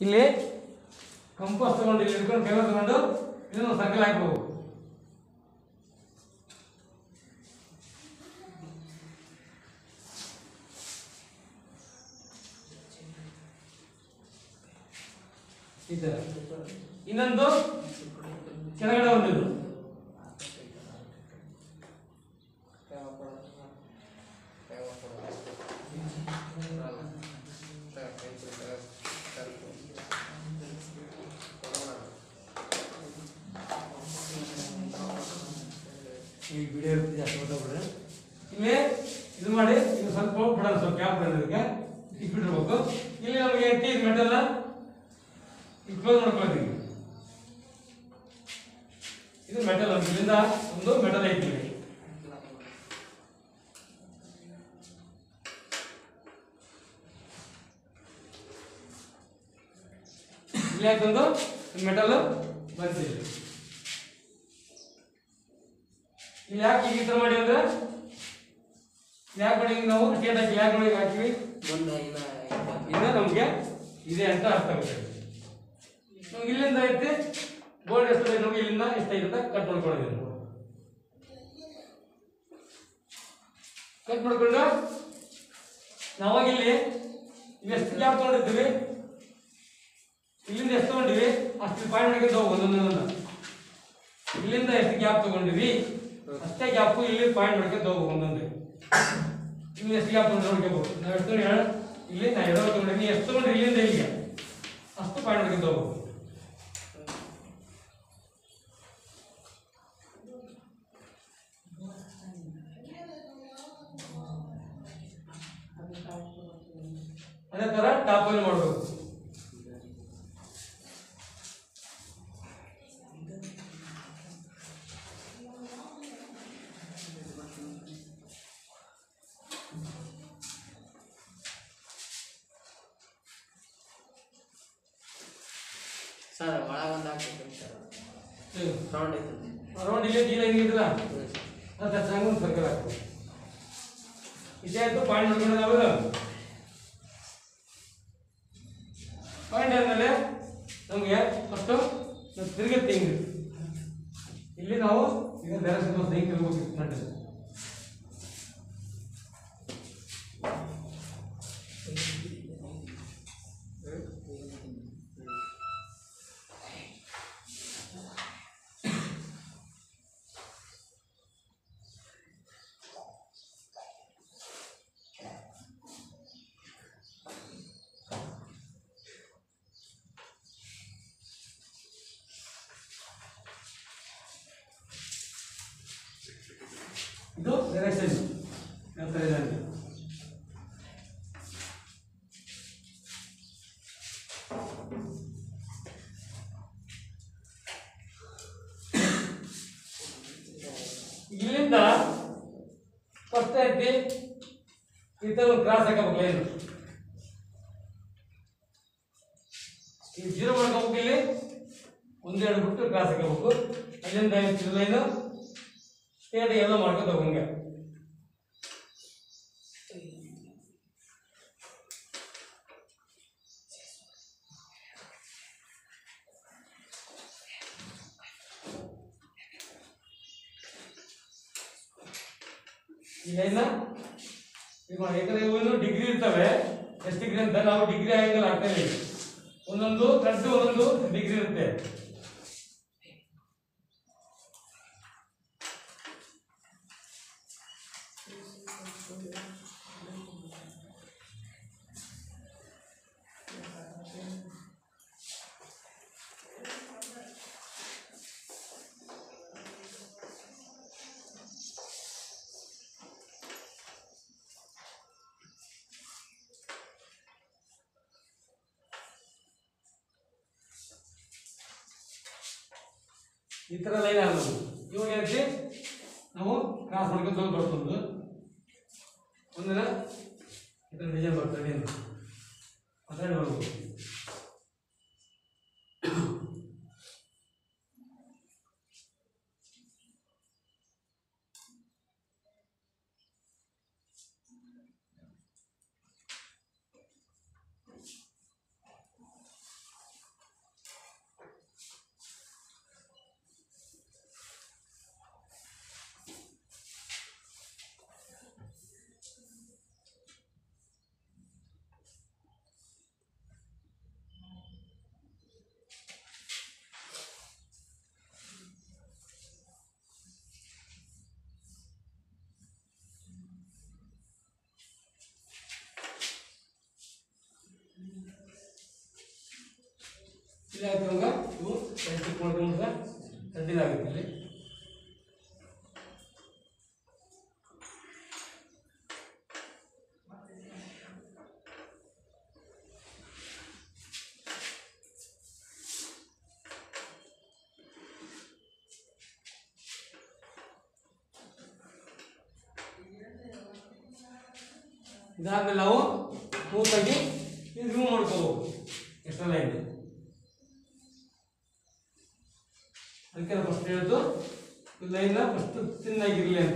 ಇಲ್ಲಿ ಕಂಪೋಸ್ ತಗೊಂಡು ಇಲ್ಲಿ ಇಟ್ಕೊಂಡು ಕೈವರ್ ತಗೊಂಡು ಇದನ್ನು ಸರ್ಕಲ್ ಹಾಕ್ಬೇಕು ಈ ಥರ ಇನ್ನೊಂದು ಕೆಳಗಡೆ ಒಂದಿದು ಈ ವಿಡಿಯೋ ಇರುತ್ತೆ ಜಾಸ್ತಿ ಗೊತ್ತಾಗ್ಬಿಡ್ರೆ ಇಲ್ಲಿ ಇದು ಮಾಡಿ ಇದು ಸ್ವಲ್ಪ ಬಿಡೋಣ ಸ್ವಲ್ಪ ಕ್ಯಾಪ್ ಬಿಡೋಣ ಇದಕ್ಕೆ ಇಟ್ಬಿಟ್ಟಿರ್ಬೇಕು ಇಲ್ಲಿ ನಮಗೆ ಟೀ ಮೆಟಲ್ ಈಗ ಕ್ಲೋಸ್ ಮಾಡ್ಕೊಳ್ತೀವಿ ಇದು ಮೆಟಲ್ ಒಂದು ಇಲ್ಲಿಂದ ಒಂದು ಮೆಟಲ್ ಐತಿ ಇಲ್ಲಿ. ಇಲ್ಲಿ ಹಾಕೊಂದು ಮೆಟಲ್ ಬಂದಿದೆ ಇಲ್ಲಿ ಯಾಕೆ ಈ ಥರ ಮಾಡಿ ಅಂದ್ರೆ ಯಾಕೆ ಮಾಡಿ ನಾವು ಟೇಟ್ ಹಾಕಿ ಯಾಕೆ ಮಾಡಿ ಹಾಕಿವಿ ಮುಂದೆ ಇನ್ನ ಇದು ನಮಗೆ ಇದೆ ಅಂತ ಅರ್ಥ ಆಗುತ್ತೆ ನಮ್ಗೆ ಇಲ್ಲಿಂದ ಐತಿ ಬೋರ್ಡ್ ಎಷ್ಟು ಬೇಕು ನಮಗೆ ಇಲ್ಲಿಂದ ಎಷ್ಟೈತೆ ಅಂತ ಕಟ್ ಮಾಡ್ಕೊಂಡಿದ್ದೀವಿ ನಾವು ಕಟ್ ಮಾಡ್ಕೊಂಡು ನಾವಾಗ ಇಲ್ಲಿ ಎಷ್ಟು ಗ್ಯಾಪ್ ತೊಗೊಂಡಿರ್ತೀವಿ ಇಲ್ಲಿಂದ ಎಷ್ಟು ತೊಗೊಂಡಿವಿ ಅಷ್ಟು ಪಾಯಿಂಟ್ ಮಾಡ್ಕೊಂಡು ಹೋಗು ಒಂದೊಂದೊಂದೊಂದು ಇಲ್ಲಿಂದ ಎಷ್ಟು ಗ್ಯಾಪ್ ತಗೊಂಡಿವಿ ಅಷ್ಟೇ ಗ್ಯಾಪ್ ಇಲ್ಲಿ ಪಾಯಿಂಟ್ ಮಾಡ್ಕೊಂಡು ಹೋಗ್ಬೇಕು ಒಂದೊಂದು ಇಲ್ಲಿ ಎಷ್ಟು ಗ್ಯಾಪ್ ತಗೊಂಡು ನೋಡ್ಕೋಬೇಕು ನಾವು ಎಷ್ಟು ಹೇಳ ಇಲ್ಲಿ ನಾ ಎಡವ ತಗೊಂಡಿನಿ ಎಷ್ಟು ತಗೊಂಡ್ರಿ ಇಲ್ಲಿಂದ ಇಲ್ಲಿಗೆ ಅಷ್ಟು ಪಾಯಿಂಟ್ ಮಾಡ್ಕೊಂಡು ಹೋಗ್ಬೇಕು ಅದೇ ತರ ಟಾಪ್ ಅಲ್ಲಿ ಮಾಡ್ಬೇಕು ಸರ್ ಒಳ ಒಂದು ಹಾಕ್ಬೇಕು ಸರ್ ರೌಂಡ್ ಐತೆ ಅರೌಂಡ್ ಇಲ್ಲೇ ಜೀಲ ಹೆಂಗಿದ್ರ ಅದು ಚೆನ್ನಾಗಿ ಒಂದು ಸರ್ಕಲ್ ಹಾಕ್ಬೇಕು ಇದೇ ಆಯ್ತು ಪಾಯಿಂಟ್ ಮಾಡ್ಕೊಂಡು ನಾವು ಪಾಯಿಂಟ್ ಆದ್ಮೇಲೆ ನಮಗೆ ಫಸ್ಟು ತಿರುಗುತ್ತೆ ಹಿಂಗೆ ಇಲ್ಲಿ ನಾವು ಈಗ ಡೈರೆಕ್ಷನ್ ಹಿಂಗೆ ತಿರ್ಬೇಕು ನಟ್ಟಿದೆ ಇದು ಡೈರೆಕ್ಷನ್ ಯಾವ ಥರ ಇದೆ ಅಂತ ಇಲ್ಲಿಂದ ಫಸ್ಟ್ ಐತಿ ಈ ಥರ ಒಂದು ಕ್ರಾಸ್ ಹಾಕಬೇಕು ಲೈನ್ ಈ ಜೀರೋ ಮಾಡ್ಕೋಬೇಕು ಇಲ್ಲಿ ಒಂದೆರಡು ಬಿಟ್ಟು ಕ್ರಾಸ್ ಹಾಕಬೇಕು ಅಲ್ಲಿಂದ ಲೈನು ಸ್ಟೇಟ್ ಎಲ್ಲ ಮಾಡ್ಕೊತ ಹೋಗಂಗೆ ಈ ಲೈನ್ ಈಗ ನೋಡಿ, ಯಾಕಂದ್ರೆ ಇವು ಡಿಗ್ರಿ ಇರ್ತವೆ ಎಷ್ಟು ಡಿಗ್ರಿ ಅಂತ ನಾವು ಡಿಗ್ರಿ ಆಂಗಲ್ ಆಗ್ತಾ ಇಲ್ಲ ಒಂದೊಂದು ಥ್ರೆಡ್ ಒಂದೊಂದು ಡಿಗ್ರಿ ಇರುತ್ತೆ ಈ ಥರ ಲೈನ್ ಆಗೋದು ಇವಾಗ ಏನೈತಿ ನಾವು ಕ್ರಾಸ್ ಮಾಡ್ಕೊಂಡು ಹೋಗಿ ಬರ್ತೊಂದು ಒಂದಿನ ಈ ಥರ ಡಿಸೈನ್ ಬರ್ತದೆ ಏನು ಮಾತಾಡಿ ಬರ್ಬೋದು ಇಲ್ಲಿ ಆಯ್ತು ನಮ್ಗೆ ಇವು ಚೆಕ್ ಮಾಡ್ಕೊಂಡ್ರೆ ಸಡ್ಡಿದಾಗುತ್ತೆ ಇಲ್ಲಿ ಇದಾದ್ಮೇಲೆ ನಾವು ಮೂತಾಗಿ ಇದು ರಿಮೂವ್ ಮಾಡ್ಕೋಬೇಕು ಎಕ್ಸ್ಟ್ರಾ ಲೈನ್ ಅದಕ್ಕೆ ನಾವು ಫಸ್ಟ್ ಹೇಳಿದ್ದು ಈ ಲೈನ್ನ ಫಸ್ಟ್ ತಿನ್ನಾಗಿರಲಿ ಅಂತ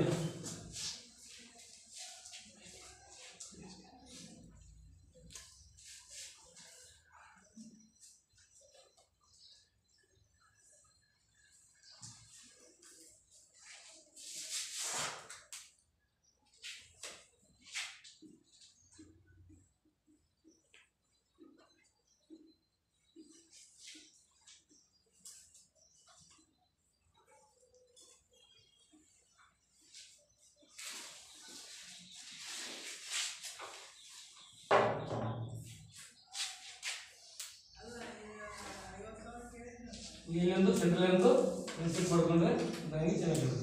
ಇಲ್ಲೊಂದು ಸೆಂಟ್ರಲ್ ಒಂದು ಇನ್ಸೆಟ್ ಮಾಡ್ಕೊಂಡ್ರೆ ನಂಗೆ ಚೆನ್ನಾಗಿರುತ್ತೆ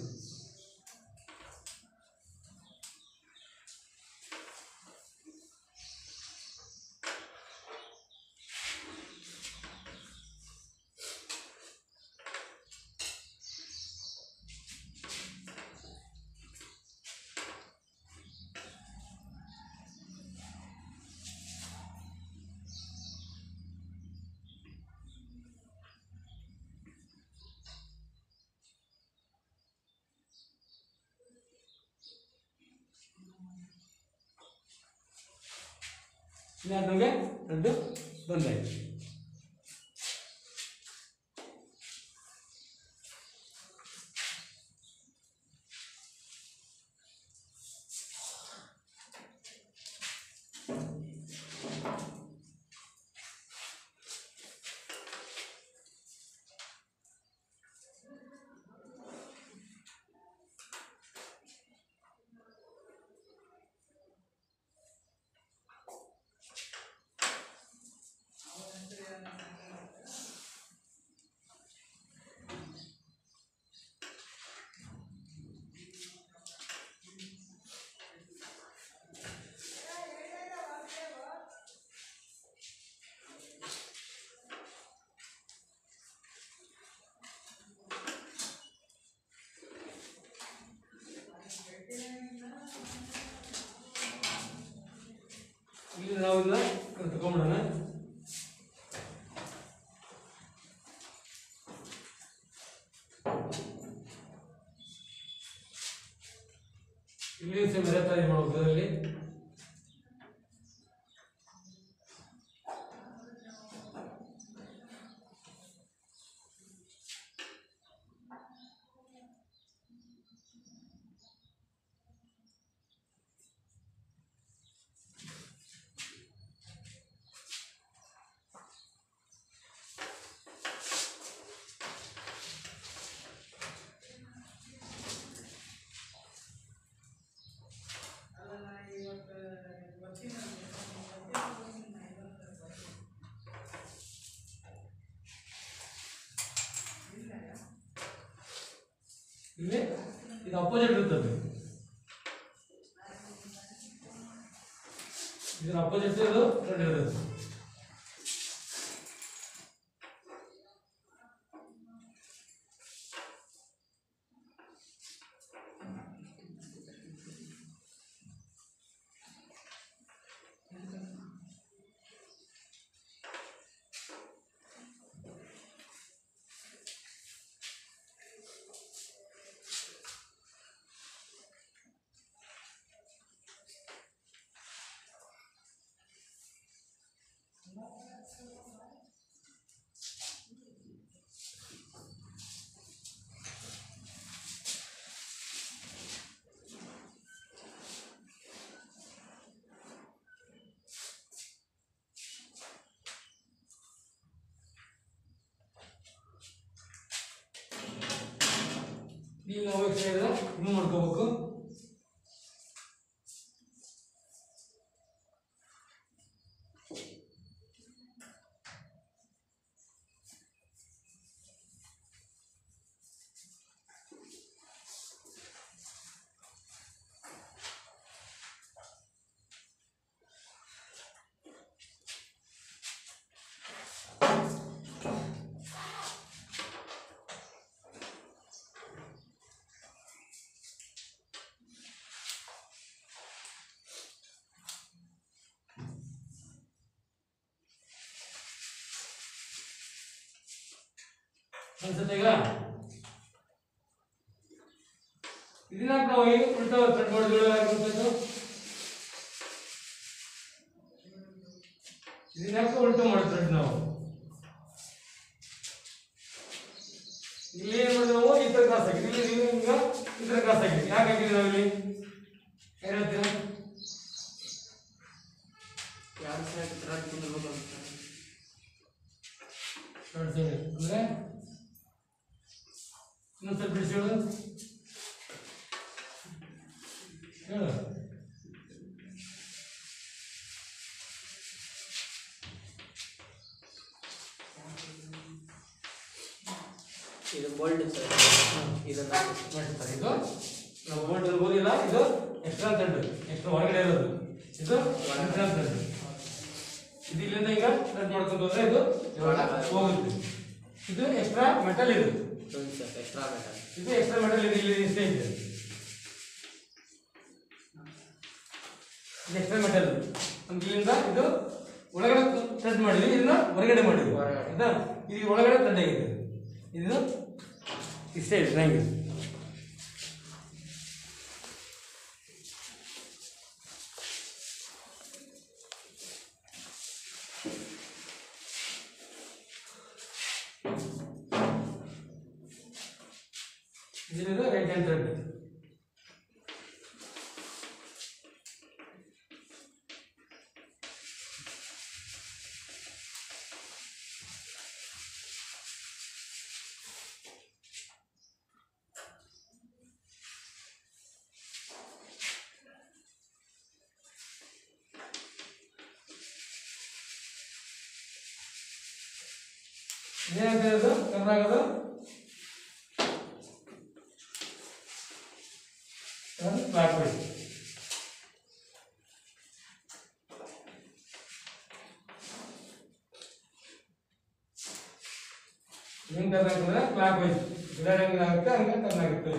ಇನ್ನು ನಮಗೆ ರೆಡ್ ಬಂದಾಯ್ತು ಇಲ್ಲಿ ನಾವು ಇದನ್ನ ತಗೊಂಡ್ಬಿಡೋಣ ಇಲ್ಲಿ ಸಹ ಬೇರೆ ಥರ ಇದು ಮಾಡ್ಬೇಕು ಅದರಲ್ಲಿ ಇಲ್ಲಿ ಇದು ಅಪೋಸಿಟ್ ಇರ್ತದೆ ಇದರ ಅಪೋಸಿಟ್ ಇದು ರೆಡ್ ಇರ್ತದೆ ಈಗ ನಾವು ಎಕ್ಸ್ಟ್ರಾ ಇದ್ರೆ ರಿಮೂವ್ ಮಾಡ್ಕೋಬೇಕು ಅನ್ಸುತ್ತೆ ಈಗ ಇದನ್ನ ನಾವು ಈಗ ಉಲ್ಟಾ ಥ್ರೆಡ್ ಮಾಡಿದ್ರು ಇದನ್ನ ಯಾಕೆ ಉಲ್ಟಾ ಮಾಡಿ ಥ್ರೆಡ್ ನಾವು ಇಲ್ಲಿ ಏನ್ ಮಾಡಿದ್ವಿ ನಾವು ಈ ತರ ಕ್ರಾಸ್ ಹಾಕಿ ಇಲ್ಲಿ ನೀವು ಈಗ ಈ ತರ ಕ್ರಾಸ್ ಹಾಕಿ ಯಾಕೆ ಹಾಕಿದ್ವಿ ನಾವು ಇಲ್ಲಿ ಏನ್ ಹೇಳ್ತೀರಾ ಎರಡು ಸೈಡ್ ಥ್ರೆಡ್ ಕುಂದಿರ್ಬೇಕು ಅಂತ ಎರಡು ಸೈಡ್ ಅಂದ್ರೆ ಇನ್ನೊಂದು ಸ್ವಲ್ಪ ಬಿಡಿಸಿ ಹೇಳು ಹೇಳು ಇದು ಬೋಲ್ಡ್ ಸರ್ ಇದನ್ನ ಮಾಡ್ತಾರೆ ಇದು ನಾವು ಬೋಲ್ಟ್ ಓದಿಲ್ಲ ಇದು ಎಕ್ಸ್ಟ್ರಾ ಥ್ರೆಡ್ ಎಕ್ಸ್ಟ್ರಾ ಹೊರಗಡೆ ಇರೋದು ಇದು ಎಕ್ಸ್ಟ್ರಾ ಥ್ರೆಡ್ ಇದು ಇಲ್ಲಿಂದ ಈಗ ಥ್ರೆಡ್ ಮಾಡ್ಕೊಂಡು ಹೋದ್ರೆ ಇದು ಹೋಗುತ್ತೆ ಇದು ಎಕ್ಸ್ಟ್ರಾ ಮೆಟಲ್ ಇದು ಒಂದು ಸರ್ ಎಕ್ಸ್ಟ್ರಾ ಮೆಟಲ್ ಇದು ಎಕ್ಸ್ಟ್ರಾ ಮೆಟಲ್ ಇದೆ ಇಲ್ಲಿ ಇಷ್ಟೇ ಇದೆ ಇದು ಎಕ್ಸ್ಟ್ರಾ ಮೆಟಲ್ ನಮ್ಗೆ ಇಲ್ಲಿಂದ ಇದು ಒಳಗಡೆ ಥ್ರೆಡ್ ಮಾಡಿದ್ವಿ ಇದನ್ನ ಹೊರಗಡೆ ಮಾಡಿದ್ವಿ ಹೊರಗಡೆ. ಆಯ್ತಾ ಇದು ಒಳಗಡೆ ಥ್ರೆಡ್ ಆಗಿದೆ ಇದು ಇಷ್ಟೇ ಇದೆ ನಂಗೆ ಇದಿರೋದು ರೈಟ್ ಹ್ಯಾಂಡ್ ಥ್ರೆಡ್ ಇದೇನಂತ ಇದು ಕರ್ನಾಟಕದ ಬ್ಯಾಕ್ ವೈಸ್ ಹೆಂಗ್ ಟರ್ನ್ ಆಗ್ತದೆ ಕ್ಲಾಕ್ ವೈಸ್ ಗಿಡ ಹೆಂಗ್ ಆಗುತ್ತೆ ಹಂಗೆ ಟರ್ನ್ ಆಗುತ್ತೆ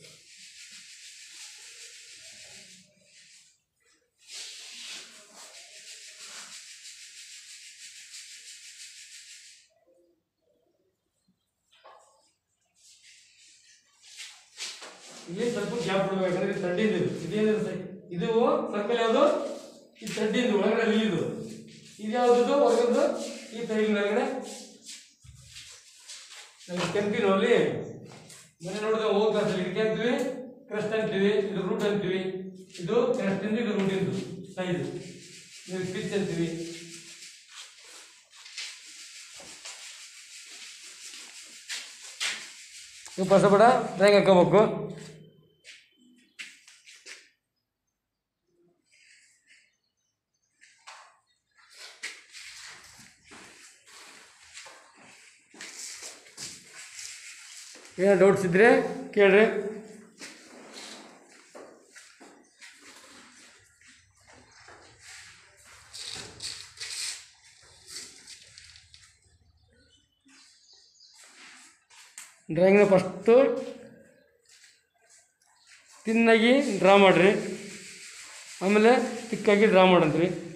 ಇಲ್ಲಿ ಸ್ವಲ್ಪ ಗ್ಯಾಪ್ ಬಿಡ್ಬೇಕು ಯಾಕಂದ್ರೆ ಇದು ಥ್ರೆಡ್ ಇದು ಇದೇನಿದೆ ಸರ್ ಇದು ಸರ್ಕಲ್ ಯಾವುದು ಈ ಥ್ರೆಡ್ ಇದು ಒಳಗಡೆ ಇದು ಇದು ಯಾವ್ದು ಹೊರಗದ್ದು ಈ ಥ್ರೆಡ್ ಒಳಗಡೆ ನಮ್ಗೆ ಕೆಂಪಿನ ಅಲ್ಲಿ ಮನೆ ನೋಡಿದ್ರೆ ಹೋಗ್ ಕ್ಲಾಸಲ್ಲಿ ಇದಕ್ಕೆ ಅಂತೀವಿ ಕ್ರಸ್ಟ್ ಅಂತೀವಿ ಇದು ರೂಟ್ ಅಂತೀವಿ ಇದು ಕ್ರಸ್ಟ್ ಇಂದ ಇದು ರೂಟ್ ಇಂದು ಸೈಜ್ ಇದು ಪಿಚ್ ಅಂತೀವಿ ನೀವು ಪಸಬೇಡ ಡ್ರಾಯಿಂಗ್ ಹಾಕೋಬೇಕು ಏನೋ ಡೌಟ್ಸ್ ಇದ್ರೆ ಕೇಳ್ರಿ ಡ್ರಾಯಿಂಗ್ನ ಫಸ್ಟು ತಿನ್ನಾಗಿ ಡ್ರಾ ಮಾಡಿರಿ ಆಮೇಲೆ ತಿಕ್ಕಾಗಿ ಡ್ರಾ ಮಾಡಂತ್ರಿ